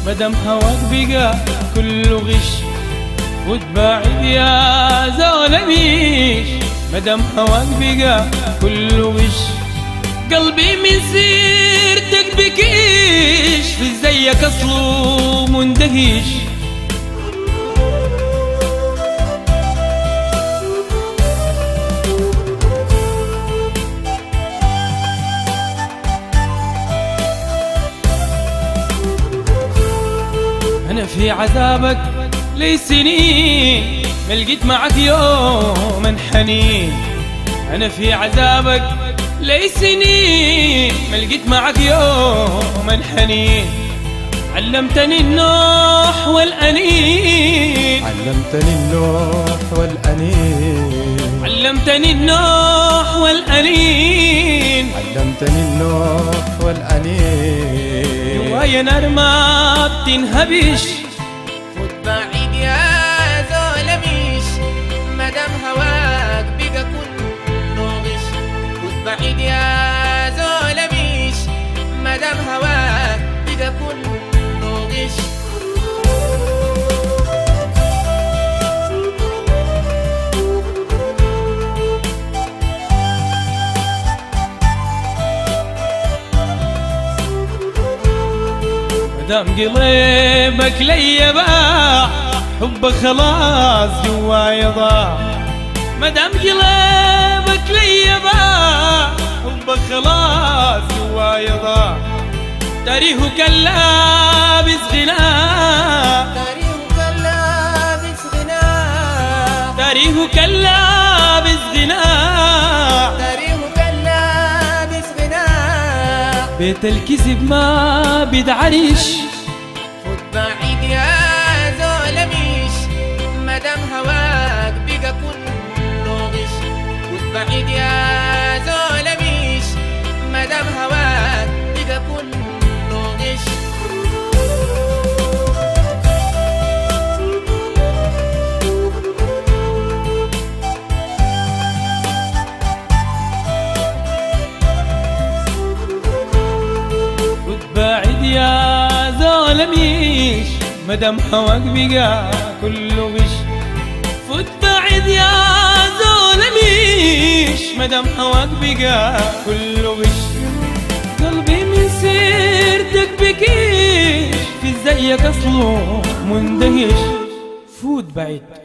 مدام هواك بقى كله غش وتباعد يا زولميش مدام هواك بقى كله غش قلبي من سيرتك بكيش في زيك اصله مندهش أنا في عذابك لي سنين ما لقيت معك يوم حنين أنا في عذابك لي سنين ما لقيت معك يوم حنين علمتني النوح والأنين علمتني النوح والأنين علمتني النوح والأنين علمتني النوح والأنين ويا نار ما بتنهبش خد بعيد يا زولميش مدام هواك بقى كله غش خد بعيد يا زولميش مدام هواك بقى كله غش مدام قلبك لي باع حبك خلاص جواي ضاع مدام قلبك لي باع حبك خلاص جواي ضاع تاريخ كلابس غناء تاريخ لابس غناء تاريخ كلابس غناء تاريخ لابس غناء بيت الكذب ما بيدعرش خد بعيد يا زولميش مدام هواك بقى كله غش خد بعيد يا زولميش مدام هواك بقى كله غش وتباعد يا زولميش مدام هواك بقى كله غش فوت بعد يا زولميش مدام هواك بقى كله غش قلبي من سيرتك بكيش في زيك اصله مندهش فوت بعيد